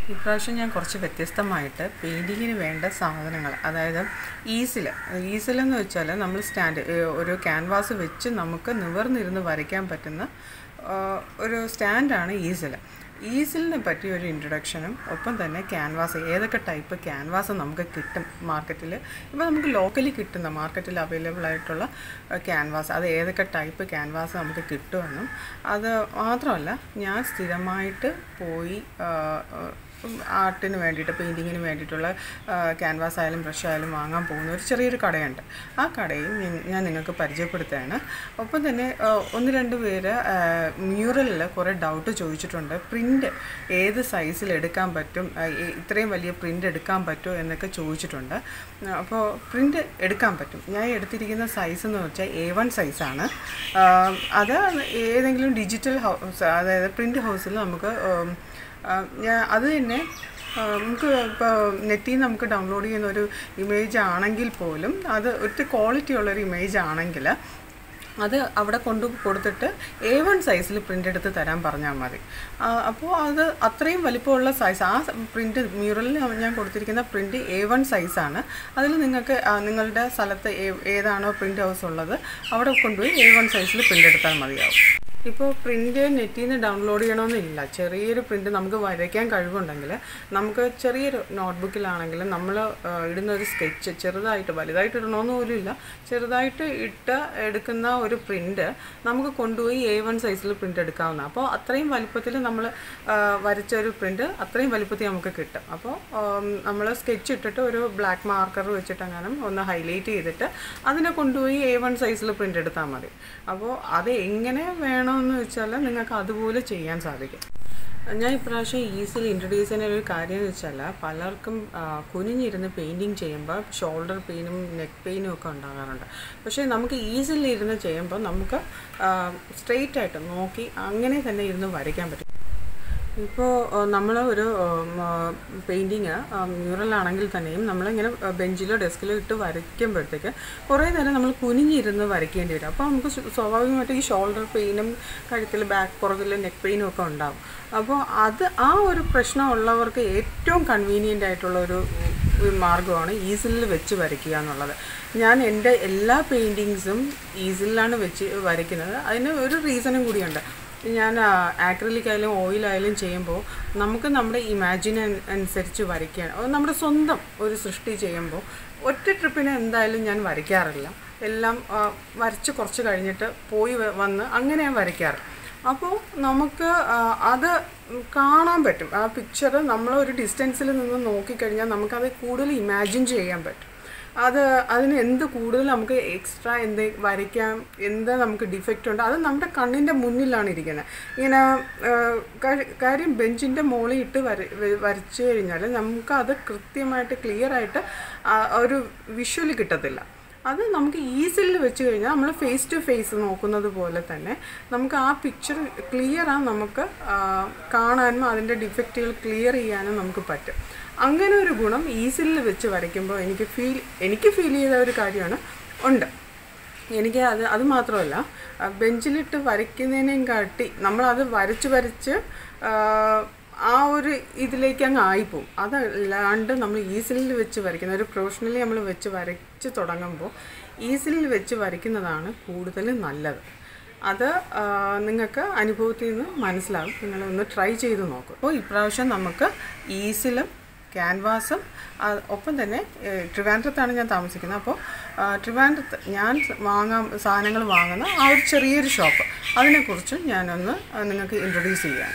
ഇപ്രാവശ്യം ഞാൻ കുറച്ച് വ്യത്യസ്തമായിട്ട് പെയിൻറ്റിങ്ങിന് വേണ്ട സാധനങ്ങൾ അതായത് ഈസിൽ ഈസിലെന്ന് വെച്ചാൽ നമ്മൾ സ്റ്റാൻഡ് ഒരു ക്യാൻവാസ് വെച്ച് നമുക്ക് നിവർന്നിരുന്ന് വരയ്ക്കാൻ പറ്റുന്ന ആ, ഒരു സ്റ്റാൻഡാണ് ഈസിൽ ഈസിലിനെ പറ്റി ഒരു ഇൻട്രൊഡക്ഷനും ഒപ്പം തന്നെ ക്യാൻവാസ് ഏതൊക്കെ ടൈപ്പ് ക്യാൻവാസ് നമുക്ക് കിട്ടും മാർക്കറ്റിൽ ഇപ്പോൾ നമുക്ക് ലോക്കലി കിട്ടുന്ന മാർക്കറ്റിൽ അവൈലബിൾ ആയിട്ടുള്ള ക്യാൻവാസ് അത് ഏതൊക്കെ ടൈപ്പ് ക്യാൻവാസ് നമുക്ക് കിട്ടുമെന്നും അത് മാത്രമല്ല ഞാൻ സ്ഥിരമായിട്ട് പോയി ആ, ആ, ആർട്ടിന് വേണ്ടിയിട്ട് പെയിൻറ്റിങ്ങിന് വേണ്ടിയിട്ടുള്ള ക്യാൻവാസ് ആയാലും ബ്രഷ് ആയാലും വാങ്ങാൻ പോകുന്ന ഒരു ചെറിയൊരു കടയുണ്ട് ആ കടയും ഞാൻ- ഞാൻ നിങ്ങൾക്ക് പരിചയപ്പെടുത്തുകയാണ് ഒപ്പം തന്നെ ആ, ഒന്ന് രണ്ട് പേര് മ്യൂറലിൽ കുറേ ഡൗട്ട് ചോദിച്ചിട്ടുണ്ട് പ്രിൻ്റ് ഏത് സൈസിൽ എടുക്കാൻ പറ്റും ആ, ഈ- ഇത്രയും വലിയ പ്രിൻ്റ് എടുക്കാൻ പറ്റുമോ എന്നൊക്കെ ചോദിച്ചിട്ടുണ്ട് അപ്പോൾ പ്രിൻ്റ് എടുക്കാൻ പറ്റും ഞാൻ എടുത്തിരിക്കുന്ന സൈസ് എന്ന് വെച്ചാൽ എ വൺ സൈസാണ് അത് ഏതെങ്കിലും ഡിജിറ്റൽ ഹൗസ് അതായത് പ്രിൻ്റ് ഹൗസിൽ നമുക്ക് ഉം, ആ, ഞാൻ അത് തന്നെ ആ, നമുക്ക് ഇപ്പോൾ നെറ്റിൽ നിന്ന് നമുക്ക് ഡൗൺലോഡ് ചെയ്യുന്ന ഒരു ഇമേജ് ആണെങ്കിൽ പോലും അത് ഒത്തിരി ക്വാളിറ്റി ഉള്ളൊരു ഇമേജ് ആണെങ്കിൽ അത് അവിടെ കൊണ്ട് കൊടുത്തിട്ട് എ വൺ സൈസിൽ പ്രിൻ്റ് എടുത്ത് തരാൻ പറഞ്ഞാൽ മതി അപ്പോൾ അത് അത്രയും വലിപ്പമുള്ള സൈസ് ആ പ്രിൻ്റ് മ്യൂറലിൽ ഞാൻ കൊടുത്തിരിക്കുന്ന പ്രിൻ്റ് എ വൺ സൈസാണ് അതിൽ നിങ്ങൾക്ക് ആ, നിങ്ങളുടെ സ്ഥലത്ത് ഏ- ഏതാണോ പ്രിൻ്റ് ഹൗസ് ഉള്ളത് അവിടെ കൊണ്ടുപോയി എ വൺ സൈസിൽ പ്രിൻ്റ് എടുത്താൽ മതിയാവും ഇപ്പോൾ പ്രിൻ്റ് നെറ്റിൽ നിന്ന് ഡൗൺലോഡ് ചെയ്യണമെന്നില്ല ചെറിയൊരു പ്രിൻ്റ് നമുക്ക് വരയ്ക്കാൻ കഴിവുണ്ടെങ്കിൽ നമുക്ക് ചെറിയൊരു നോട്ട്ബുക്കിലാണെങ്കിലും നമ്മൾ ഇടുന്ന ഒരു സ്കെച്ച് ചെറുതായിട്ട് വലുതായിട്ട് ഇടണമെന്ന് പോലും ഇല്ല ചെറുതായിട്ട് ഇട്ട് എടുക്കുന്ന ഒരു പ്രിൻ്റ് നമുക്ക് കൊണ്ടുപോയി എ വൺ സൈസിൽ പ്രിൻ്റ് എടുക്കാവുന്ന അപ്പോൾ അത്രയും വലിപ്പത്തിൽ നമ്മൾ വരച്ച ഒരു പ്രിൻ്റ് അത്രയും വലിപ്പത്തിൽ നമുക്ക് കിട്ടും അപ്പോൾ നമ്മൾ സ്കെച്ച് ഇട്ടിട്ട് ഒരു ബ്ലാക്ക് മാർക്കർ വെച്ചിട്ടെങ്ങാനും ഒന്ന് ഹൈലൈറ്റ് ചെയ്തിട്ട് അതിനെ കൊണ്ടുപോയി എ വൺ സൈസിൽ പ്രിൻ്റ് എടുത്താൽ മതി അപ്പോൾ അത് എങ്ങനെ വേണമെന്ന് വെച്ചാൽ നിങ്ങൾക്ക് അതുപോലെ ചെയ്യാൻ സാധിക്കും ഞാൻ ഇപ്രാവശ്യം ഈസിൽ ഇൻട്രൊഡ്യൂസ് ചെയ്യുന്ന ഒരു കാര്യം എന്ന് വെച്ചാൽ പലർക്കും ആ, കുനിഞ്ഞിരുന്ന് പെയിൻറ്റിങ് ചെയ്യുമ്പോൾ ഷോൾഡർ പെയിനും നെക്ക് പെയിനും ഒക്കെ ഉണ്ടാകാറുണ്ട് പക്ഷേ നമുക്ക് ഈസിൽ ഇരുന്ന് ചെയ്യുമ്പോൾ നമുക്ക് സ്ട്രെയിറ്റ് ആയിട്ട് നോക്കി അങ്ങനെ തന്നെ ഇരുന്ന് വരയ്ക്കാൻ പറ്റും ഇപ്പോൾ നമ്മൾ ഒരു പെയിൻറ്റിങ് മ്യൂറലാണെങ്കിൽ തന്നെയും നമ്മളിങ്ങനെ ബെഞ്ചിലോ ഡെസ്കിലോ ഇട്ട് വരയ്ക്കുമ്പോഴത്തേക്ക് കുറേ നേരം നമ്മൾ കുനിഞ്ഞിരുന്ന് വരയ്ക്കേണ്ടി വരും അപ്പോൾ നമുക്ക് സ്വ- സ്വാഭാവികമായിട്ട് ഈ ഷോൾഡർ പെയിനും കഴുത്തിൽ ബാക്ക് പുറകിൽ നെക്ക് പെയിനും ഒക്കെ ഉണ്ടാവും അപ്പോൾ അത് ആ ഒരു പ്രശ്നമുള്ളവർക്ക് ഏറ്റവും കൺവീനിയൻ്റ് ആയിട്ടുള്ള ഒരു ഒരു മാർഗ്ഗമാണ് ഈസിലിൽ വെച്ച് വരയ്ക്കുക എന്നുള്ളത് ഞാൻ എൻ്റെ എല്ലാ പെയിൻറ്റിങ്സും ഈസിലാണ് വെച്ച് വരയ്ക്കുന്നത് അതിന് ഒരു റീസണും കൂടിയുണ്ട് ഞാൻ ആക്രിലിക് ആയാലും ഓയിലായാലും ചെയ്യുമ്പോൾ നമുക്ക് നമ്മുടെ ഇമാജിൻ അനുസരിച്ച് വരയ്ക്കുകയാണ് അത് നമ്മുടെ സ്വന്തം ഒരു സൃഷ്ടി ചെയ്യുമ്പോൾ ഒറ്റ ട്രിപ്പിന് എന്തായാലും ഞാൻ വരയ്ക്കാറില്ല എല്ലാം ആ, വരച്ച് കുറച്ച് കഴിഞ്ഞിട്ട് പോയി വ- വന്ന് അങ്ങനെയാണ് വരയ്ക്കാറ് അപ്പോൾ നമുക്ക് ആ, അത് കാണാൻ പറ്റും ആ പിക്ചർ നമ്മൾ ഒരു ഡിസ്റ്റൻസിൽ നിന്ന് നോക്കിക്കഴിഞ്ഞാൽ നമുക്കത് കൂടുതൽ ഇമാജിൻ ചെയ്യാൻ പറ്റും അത് അതിന് എന്ത് കൂടുതൽ നമുക്ക് എക്സ്ട്രാ എന്ത് വരയ്ക്കാം എന്ത് നമുക്ക് ഡിഫക്റ്റ് ഉണ്ട് അത് നമ്മുടെ കണ്ണിൻ്റെ മുന്നിലാണ് ഇരിക്കുന്നത് ഇങ്ങനെ ആ, കാര്യം- കാര്യം ബെഞ്ചിൻ്റെ മുകളിൽ ഇട്ട് വര വ- വരച്ചു കഴിഞ്ഞാൽ നമുക്കത് കൃത്യമായിട്ട് ക്ലിയർ ആയിട്ട് ആ ഒരു വിഷ്വൽ കിട്ടത്തില്ല അത് നമുക്ക് ഈസിൽ വെച്ച് കഴിഞ്ഞാൽ നമ്മൾ ഫേസ് ടു ഫേസ് നോക്കുന്നത് പോലെ തന്നെ നമുക്ക് ആ പിക്ചർ ക്ലിയറാണ് നമുക്ക് ആ, കാണാനും അതിൻ്റെ ഡിഫക്റ്റുകൾ ക്ലിയർ ചെയ്യാനും നമുക്ക് പറ്റും അങ്ങനെ ഒരു ഗുണം ഈസിൽ വെച്ച് വരയ്ക്കുമ്പോൾ എനിക്ക് ഫീൽ എനിക്ക് ഫീൽ ചെയ്ത ഒരു കാര്യമാണ് ഉണ്ട് എനിക്ക് അത് അത് മാത്രമല്ല ആ, ബെഞ്ചിലിട്ട് വരയ്ക്കുന്നതിനേയും കാട്ടി നമ്മളത് വരച്ച് വരച്ച് ആ, ആ ഒരു ഇതിലേക്ക് അങ്ങ് ആയിപ്പോവും അതല്ലാണ്ട് നമ്മൾ ഈസിലിൽ വെച്ച് വരയ്ക്കുന്ന ഒരു പ്രൊഫഷണലി നമ്മൾ വെച്ച് വരച്ച് തുടങ്ങുമ്പോൾ ഈസിലിൽ വെച്ച് വരയ്ക്കുന്നതാണ് കൂടുതൽ നല്ലത് അത് ആ, നിങ്ങൾക്ക് അനുഭവത്തിൽ നിന്ന് മനസ്സിലാവും നിങ്ങളൊന്ന് ട്രൈ ചെയ്ത് നോക്കും അപ്പോൾ ഇപ്രാവശ്യം നമുക്ക് ഈസിലും ക്യാൻവാസും ആ, ഒപ്പം തന്നെ ഏഹ്, ട്രിവാൻഡ്രത്താണ് ഞാൻ താമസിക്കുന്നത് അപ്പോൾ ആ, ട്രിവാൻഡ്രത്ത് ഞാൻ വാങ്ങാൻ സാധനങ്ങൾ വാങ്ങുന്ന ആ ഒരു ചെറിയൊരു ഷോപ്പ് അതിനെക്കുറിച്ച് ഞാനൊന്ന് ആ, നിങ്ങൾക്ക് ഇൻട്രൊഡ്യൂസ് ചെയ്യാം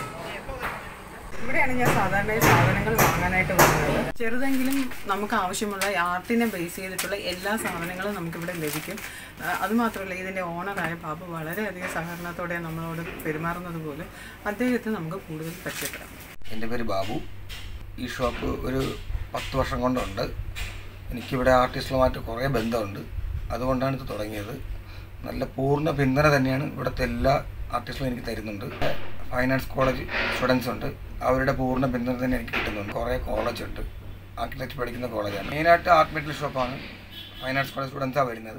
ഇവിടെയാണ് ഞാൻ സാധാരണ ഈ സാധനങ്ങൾ വാങ്ങാനായിട്ട് വരുന്നത് ചെറുതെങ്കിലും നമുക്ക് ആവശ്യമുള്ള ആർട്ടിനെ ബേസ് ചെയ്തിട്ടുള്ള എല്ലാ സാധനങ്ങളും നമുക്കിവിടെ ലഭിക്കും ആ, അതുമാത്രമല്ല ഇതിൻ്റെ ഓണറായ ബാബു വളരെയധികം സഹകരണത്തോടെ നമ്മളോട് പെരുമാറുന്നത് പോലും അദ്ദേഹത്തെ നമുക്ക് കൂടുതൽ പരിചയപ്പെടാം എൻ്റെ പേര് ബാബു ഈ ഷോപ്പ് ഒരു പത്ത് വർഷം കൊണ്ടുണ്ട് എനിക്കിവിടെ ആർട്ടിസ്റ്റുകളുമായിട്ട് കുറേ ബന്ധമുണ്ട് അതുകൊണ്ടാണ് ഇത് തുടങ്ങിയത് നല്ല പൂർണ്ണ പിന്തുണ തന്നെയാണ് ഇവിടുത്തെ എല്ലാ ആർട്ടിസ്റ്റുകളും എനിക്ക് തരുന്നുണ്ട് ഫൈൻ ആർട്സ് കോളേജ് സ്റ്റുഡൻസ് ഉണ്ട് അവരുടെ പൂർണ്ണ പിന്തുണ തന്നെ എനിക്ക് കിട്ടുന്നുണ്ട് കുറേ കോളേജ് ഉണ്ട് ആർക്കിടെക്ട് പഠിക്കുന്ന കോളേജാണ് മെയിനായിട്ട് ആർട്ട് മെറ്റൽ ഷോപ്പാണ് ഫൈൻ ആർട്സ് കോളേജ് സ്റ്റുഡൻസാണ് വരുന്നത്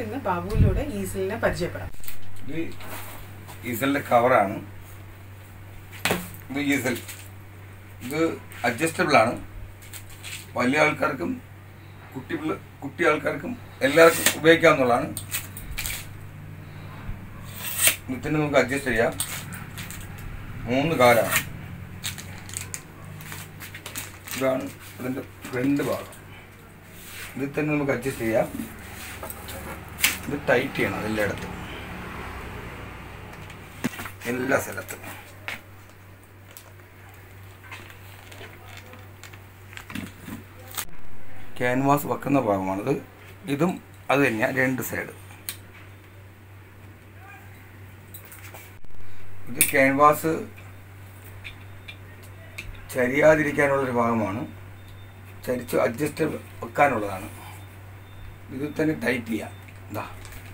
ഇന്ന് ബാബുവിലൂടെ ഈസിലിനെ പരിചയപ്പെടാം ഇത് ഈസലിൻ്റെ കവറാണ് ഇത് ഈസൽ ഇത് അഡ്ജസ്റ്റബിൾ ആണ് വലിയ ആൾക്കാർക്കും കുട്ടി പിള്ള കുട്ടി ആൾക്കാർക്കും എല്ലാവർക്കും ഉപയോഗിക്കാവുന്നതാണ് ഇതിന് നമുക്ക് അഡ്ജസ്റ്റ് ചെയ്യാം മൂന്ന് കാലാണ് ഇതാണ് ഇതിൻ്റെ ഫ്രണ്ട് ഭാഗം ഇതിൽ തന്നെ നമുക്ക് അഡ്ജസ്റ്റ് ചെയ്യാം ഇത് ടൈറ്റ് ചെയ്യണം എല്ലായിടത്തും എല്ലാ സ്ഥലത്തും ക്യാൻവാസ് വെക്കുന്ന ഭാഗമാണിത് ഇതും അത് തന്നെയാണ് രണ്ട് സൈഡ് ഇത് ക്യാൻവാസ് ചരിയാതിരിക്കാനുള്ളൊരു ഭാഗമാണ് ചരിച്ച് അഡ്ജസ്റ്റ് വെക്കാനുള്ളതാണ് ഇതിൽ തന്നെ ടൈറ്റ് ചെയ്യാം ഇതാ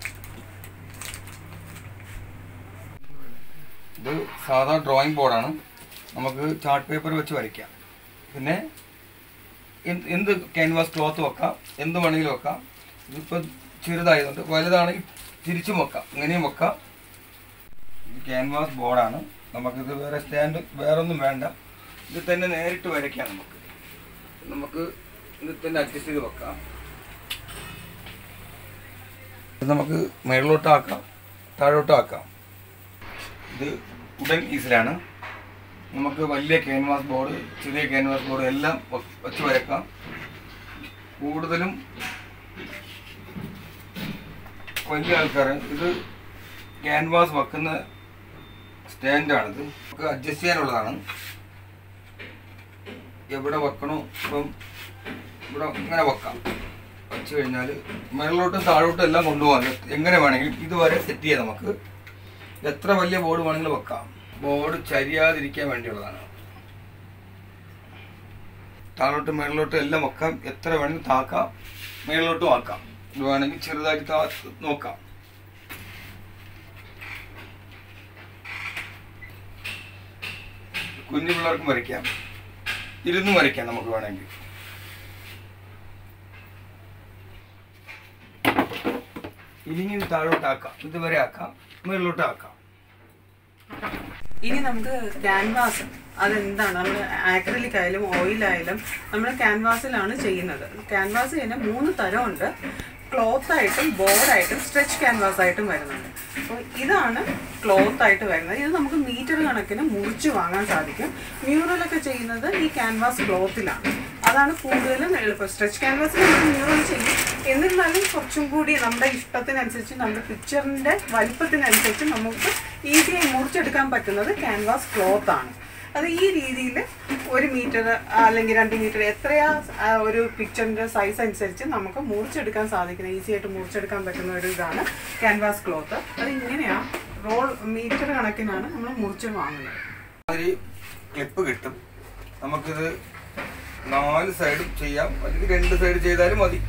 ഇത് സാധാ ഡ്രോയിങ് ബോർഡാണ് നമുക്ക് ചാർട്ട് പേപ്പർ വെച്ച് വരയ്ക്കാം പിന്നെ എന്ത് എന്ത് ക്യാൻവാസ് ക്ലോത്ത് വെക്കാം എന്ത് വേണമെങ്കിലും വെക്കാം ഇതിപ്പോൾ ചെറുതായതുകൊണ്ട് വലുതാണെങ്കിൽ തിരിച്ചും വെക്കാം ഇങ്ങനെയും വെക്കാം ഇത് ക്യാൻവാസ് ബോർഡാണ് നമുക്കിത് വേറെ സ്റ്റാൻഡ് വേറെ ഒന്നും വേണ്ട ഇത് തന്നെ നേരിട്ട് വരയ്ക്കാം നമുക്ക് നമുക്ക് ഇത് തന്നെ അഡ്ജസ്റ്റ് ചെയ്ത് വെക്കാം ഇത് നമുക്ക് മേളിലോട്ടാക്കാം താഴോട്ടാക്കാം ഇത് ഉടൻ ഈസിലാണ് നമുക്ക് വലിയ ക്യാൻവാസ് ബോർഡ് ചെറിയ ക്യാൻവാസ് ബോർഡ് എല്ലാം വ- വെച്ച് വരക്കാം കൂടുതലും വലിയ ആൾക്കാർ ഇത് ക്യാൻവാസ് വെക്കുന്ന സ്റ്റാൻഡാണിത് നമുക്ക് അഡ്ജസ്റ്റ് ചെയ്യാനുള്ളതാണ് എവിടെ വെക്കണോ ഇപ്പം ഇവിടെ ഇങ്ങനെ വെക്കാം വെച്ച് കഴിഞ്ഞാൽ മുകളിലോട്ടും താഴോട്ടും എല്ലാം കൊണ്ടുപോകാൻ എങ്ങനെ വേണമെങ്കിലും ഇതുവരെ സെറ്റ് ചെയ്യാം നമുക്ക് എത്ര വലിയ ബോർഡ് വേണമെങ്കിലും വെക്കാം ബോർഡ് ചരിയാതിരിക്കാൻ വേണ്ടിയുള്ളതാണ് താഴോട്ട് മേളിലോട്ടും എല്ലാം വെക്കാം എത്ര വേണമെങ്കിലും താക്കാം മേളിലോട്ടും ആക്കാം ഇത് വേണമെങ്കിൽ ചെറുതായിട്ട് താ നോക്കാം കുഞ്ഞു പിള്ളേർക്കും വരയ്ക്കാം ഇരുന്നും വരയ്ക്കാം നമുക്ക് വേണമെങ്കിൽ ഇല്ലെങ്കിൽ താഴോട്ടാക്കാം ഇതുവരെ ആക്കാം മുകളിലോട്ടാക്കാം ഇനി നമുക്ക് ക്യാൻവാസ് അതെന്താണ് നമ്മൾ ആക്രലിക് ആയാലും ഓയിലായാലും നമ്മൾ ക്യാൻവാസിലാണ് ചെയ്യുന്നത് ക്യാൻവാസ് തന്നെ മൂന്ന് തരമുണ്ട് ക്ലോത്ത് ആയിട്ടും ബോർഡായിട്ടും സ്ട്രെച്ച് ക്യാൻവാസ് ആയിട്ടും വരുന്നുണ്ട് അപ്പോൾ ഇതാണ് ക്ലോത്ത് ആയിട്ട് വരുന്നത് ഇത് നമുക്ക് മീറ്റർ കണക്കിന് മുറിച്ച് വാങ്ങാൻ സാധിക്കും മ്യൂറലൊക്കെ ചെയ്യുന്നത് ഈ ക്യാൻവാസ് ക്ലോത്തിലാണ് അതാണ് കൂടുതലും എളുപ്പം സ്ട്രെച്ച് ക്യാൻവാസിൽ നമുക്ക് മ്യൂറൽ ചെയ്യും എന്നിരുന്നാലും കുറച്ചും കൂടി നമ്മുടെ ഇഷ്ടത്തിനനുസരിച്ച് നമ്മുടെ പിക്ചറിൻ്റെ വലിപ്പത്തിനനുസരിച്ച് നമുക്ക് ഈസിയായി മുറിച്ചെടുക്കാൻ പറ്റുന്നത് ക്യാൻവാസ് ക്ലോത്ത് ആണ് അത് ഈ രീതിയിൽ ഒരു മീറ്റർ അല്ലെങ്കിൽ രണ്ട് മീറ്റർ എത്രയാ ആ, ഒരു പിക്ചറിൻ്റെ സൈസ് അനുസരിച്ച് നമുക്ക് മുറിച്ചെടുക്കാൻ സാധിക്കുന്ന ഈസി ആയിട്ട് മുറിച്ചെടുക്കാൻ പറ്റുന്ന ഒരു ഇതാണ് ക്യാൻവാസ് ക്ലോത്ത് അത് ഇങ്ങനെയാണ് റോൾ മീറ്റർ കണക്കിനാണ് നമ്മൾ മുറിച്ച് വാങ്ങുന്നത് ഒരു ക്ലിപ്പ് കിട്ടും നമുക്കിത് നാല് സൈഡും ചെയ്യാം അല്ലെങ്കിൽ രണ്ട് സൈഡ് ചെയ്താലും മതി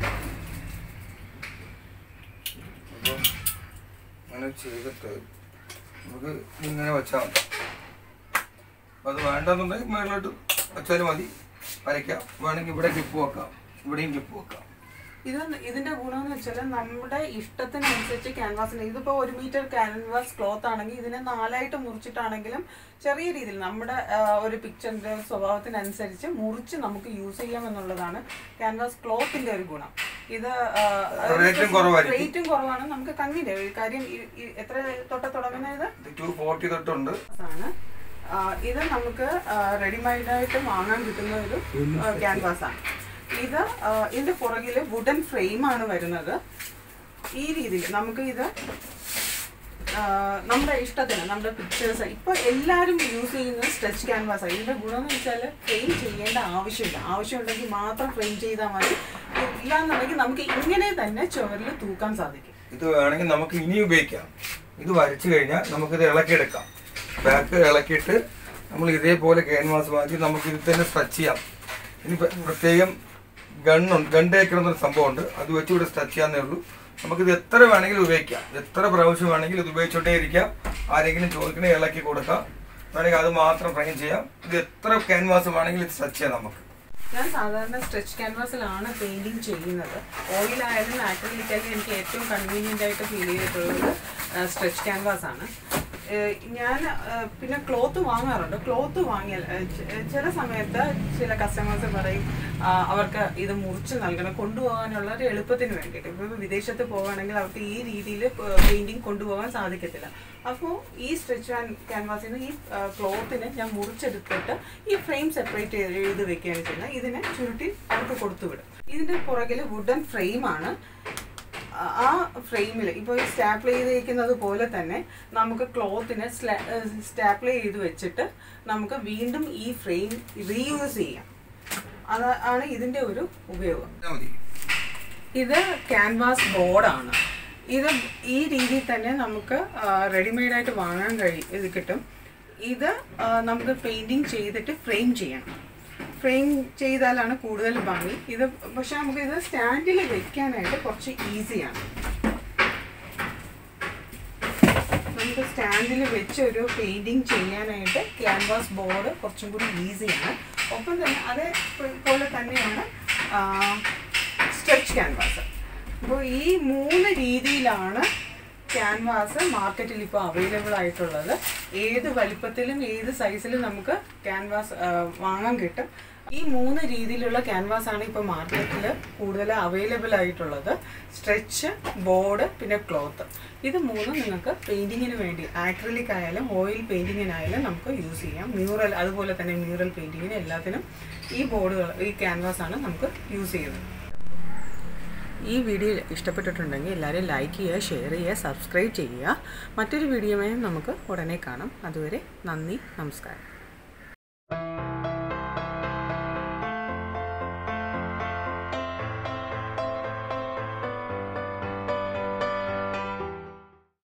അപ്പോൾ അങ്ങനെ ചെയ്തിട്ട് നമുക്ക് ഇങ്ങനെ വെച്ചാൽ മതി അപ്പോൾ അത് വേണ്ടെന്നുണ്ടെങ്കിൽ മേളിലോട്ട് വെച്ചാലും മതി വരയ്ക്കാം വേണമെങ്കിൽ ഇവിടെ ക്ലിപ്പ് വെക്കാം ഇവിടെയും ക്ലിപ്പ് വെക്കാം ഇത് ഇതിന്റെ ഗുണം എന്ന് വെച്ചാൽ നമ്മുടെ ഇഷ്ടത്തിനനുസരിച്ച് ക്യാൻവാസിന് ഇതിപ്പോ ഒരു മീറ്റർ ക്യാൻവാസ് ക്ലോത്ത് ആണെങ്കിൽ ഇതിനെ നാലായിട്ട് മുറിച്ചിട്ടാണെങ്കിലും ചെറിയ രീതിയിൽ നമ്മുടെ ആ, ഒരു പിക്ചറിന്റെ സ്വഭാവത്തിനനുസരിച്ച് മുറിച്ച് നമുക്ക് യൂസ് ചെയ്യാം എന്നുള്ളതാണ് ക്യാൻവാസ് ക്ലോത്തിന്റെ ഒരു ഗുണം ഇത് റേറ്റും കുറവായിരിക്കും. റേറ്റും കുറവാണ് നമുക്ക് കൺവീനിയൻ കാര്യം ഈ- ഈ എത്ര തൊട്ട് തുടങ്ങുന്നത് ഇത് ടു ഫോർട്ടി തൊട്ടുണ്ട് ആണ് ആ, ഇത് നമുക്ക് റെഡിമെയ്ഡ് ആയിട്ട് വാങ്ങാൻ കിട്ടുന്ന ഒരു ക്യാൻവാസ് ആണ് ഇത് ആ, ഇതിന്റെ പുറകിൽ വുഡൻ ഫ്രെയിം ആണ് വരുന്നത് ഈ രീതിയിൽ നമുക്ക് ഇത് ആ, നമ്മുടെ ഇഷ്ടത്തിന് നമ്മുടെ പിക്ചേഴ്സ് ഇപ്പൊ എല്ലാവരും യൂസ് ചെയ്യുന്നത് സ്ട്രെച്ച് ക്യാൻവാസ് ആണ് ഇതിന്റെ ഗുണം എന്ന് വെച്ചാൽ ഫ്രെയിം ചെയ്യേണ്ട ആവശ്യമില്ല ആവശ്യമുണ്ടെങ്കിൽ മാത്രം ഫ്രെയിം ചെയ്താൽ മതി ഇല്ലാന്നുണ്ടെങ്കിൽ നമുക്ക് ഇങ്ങനെ തന്നെ ചുവരിൽ തൂക്കാൻ സാധിക്കും ഇത് വേണമെങ്കിൽ നമുക്ക് ഇനി ഉപയോഗിക്കാം ഇത് വരച്ചു കഴിഞ്ഞാൽ നമുക്കിത് ഇളക്കിയെടുക്കാം ബാക്ക് ഇളക്കിയിട്ട് നമ്മൾ ഇതേപോലെ ക്യാൻവാസ് മാറ്റി നമുക്ക് ഇത് തന്നെ സ്ട്രെച്ച് ചെയ്യാം ഇനി പ്ര- പ്രത്യേകം ഗണ്ണുണ്ട് ഗൺ ടേക്കർ എന്നൊരു സംഭവമുണ്ട് അത് വെച്ച് ഇവിടെ സ്ട്രെച്ച് ചെയ്യാന്നേ ഉള്ളൂ നമുക്കിത് എത്ര വേണമെങ്കിലും ഉപയോഗിക്കാം എത്ര പ്രാവശ്യം വേണമെങ്കിലും ഇത് ഉപയോഗിച്ചോട്ടേ ഇരിക്കാം ആരെങ്കിലും ചോദിക്കണേ ഇളക്കി കൊടുക്കാം വേണമെങ്കിൽ അത് മാത്രം ഫ്രെയിം ചെയ്യാം ഇത് എത്ര ക്യാൻവാസ് വേണമെങ്കിലും ഇത് സ്ട്രെച്ച് ചെയ്യാം നമുക്ക് ഞാൻ സാധാരണ സ്ട്രെച്ച് ക്യാൻവാസിലാണ് പെയിൻറ്റിങ് ചെയ്യുന്നത് ഓയിലായാലും ആക്രിലിക്കായാലും എനിക്ക് ഏറ്റവും കൺവീനിയൻ്റ് ആയിട്ട് ഫീൽ ചെയ്തിട്ടുള്ളത് സ്ട്രെച്ച് ക്യാൻവാസ് ആണ് ഏഹ് ഞാൻ ഏഹ് പിന്നെ ക്ലോത്ത് വാങ്ങാറുണ്ട് ക്ലോത്ത് വാങ്ങിയാൽ ഏഹ് ചെ- ചില സമയത്ത് ചില കസ്റ്റമേഴ്സ് പറയും ആ, അവർക്ക് ഇത് മുറിച്ച് നൽകണം കൊണ്ടുപോകാനുള്ള ഒരു എളുപ്പത്തിന് വേണ്ടിയിട്ട് ഇപ്പോൾ വിദേശത്ത് പോകുകയാണെങ്കിൽ അവർക്ക് ഈ രീതിയിൽ പെയിൻറ്റിങ് കൊണ്ടുപോകാൻ സാധിക്കത്തില്ല അപ്പോൾ ഈ സ്ട്രെച്ച് ആൻഡ് ക്യാൻവാസിൽ നിന്ന് ഈ ക്ലോത്തിനെ ഞാൻ മുറിച്ചെടുത്തിട്ട് ഈ ഫ്രെയിം സെപ്പറേറ്റ് ചെയ്ത് വെക്കുകയാണ് ചെയ്യുന്നത് ഇതിനെ ചുരുട്ടി അവർക്ക് കൊടുത്തുവിടും ഇതിൻ്റെ പുറകിൽ വുഡൻ ഫ്രെയിമാണ് ആ ഫ്രെയിമിൽ ഇപ്പോൾ ഈ സ്റ്റാപ്പിൾ ചെയ്തിരിക്കുന്നത് പോലെ തന്നെ നമുക്ക് ക്ലോത്തിനെ സ്റ്റാപ്പിൾ ചെയ്ത് വെച്ചിട്ട് നമുക്ക് വീണ്ടും ഈ ഫ്രെയിം റീയൂസ് ചെയ്യാം അത് ആണ് ഇതിൻ്റെ ഒരു ഉപയോഗം ഇതാ മതി ഇത് ക്യാൻവാസ് ബോർഡാണ് ഇത് ഈ രീതിയിൽ തന്നെ നമുക്ക് റെഡിമെയ്ഡായിട്ട് വാങ്ങാൻ കഴിയും ഇത് കിട്ടും ഇത് ആ, നമുക്ക് പെയിൻറ്റിങ് ചെയ്തിട്ട് ഫ്രെയിം ചെയ്യണം ഫ്രെയിം ചെയ്താലാണ് കൂടുതൽ ഭംഗി ഇത് പക്ഷെ നമുക്ക് ഇത് സ്റ്റാൻഡിൽ വെക്കാനായിട്ട് കുറച്ച് ഈസിയാണ് നമുക്ക് സ്റ്റാൻഡിൽ വെച്ച് ഒരു പെയിൻറ്റിങ് ചെയ്യാനായിട്ട് ക്യാൻവാസ് ബോർഡ് കുറച്ചും കൂടി ഈസിയാണ് ഒപ്പം തന്നെ അതേപോലെ തന്നെയാണ് സ്ട്രെച്ച് ക്യാൻവാസ് അപ്പോൾ ഈ മൂന്ന് രീതിയിലാണ് ക്യാൻവാസ് മാർക്കറ്റിൽ ഇപ്പോൾ അവൈലബിൾ ആയിട്ടുള്ളത് ഏത് വലിപ്പത്തിലും ഏത് സൈസിലും നമുക്ക് ക്യാൻവാസ് വാങ്ങാൻ കിട്ടും ഈ മൂന്ന് രീതിയിലുള്ള ക്യാൻവാസ് ആണ് ഇപ്പോൾ മാർക്കറ്റിൽ കൂടുതൽ അവൈലബിൾ ആയിട്ടുള്ളത് സ്ട്രെച്ച് ബോർഡ് പിന്നെ ക്ലോത്ത് ഇത് മൂന്നും നിങ്ങൾക്ക് പെയിൻറ്റിങ്ങിന് വേണ്ടി ആക്രിലിക് ആയാലും ഓയിൽ പെയിൻറ്റിങ്ങിനായാലും നമുക്ക് യൂസ് ചെയ്യാം മ്യൂറൽ അതുപോലെ തന്നെ മ്യൂറൽ പെയിൻറ്റിങ്ങിന് എല്ലാത്തിനും ഈ ബോർഡുകൾ ഈ ക്യാൻവാസ് ആണ് നമുക്ക് യൂസ് ചെയ്യുന്നത് ഈ വീഡിയോ ഇഷ്ടപ്പെട്ടിട്ടുണ്ടെങ്കിൽ എല്ലാവരും ലൈക്ക് ചെയ്യുക ഷെയർ ചെയ്യുക സബ്സ്ക്രൈബ് ചെയ്യുക മറ്റൊരു വീഡിയോയുമായി നമുക്ക് ഉടനെ കാണാം അതുവരെ നന്ദി നമസ്കാരം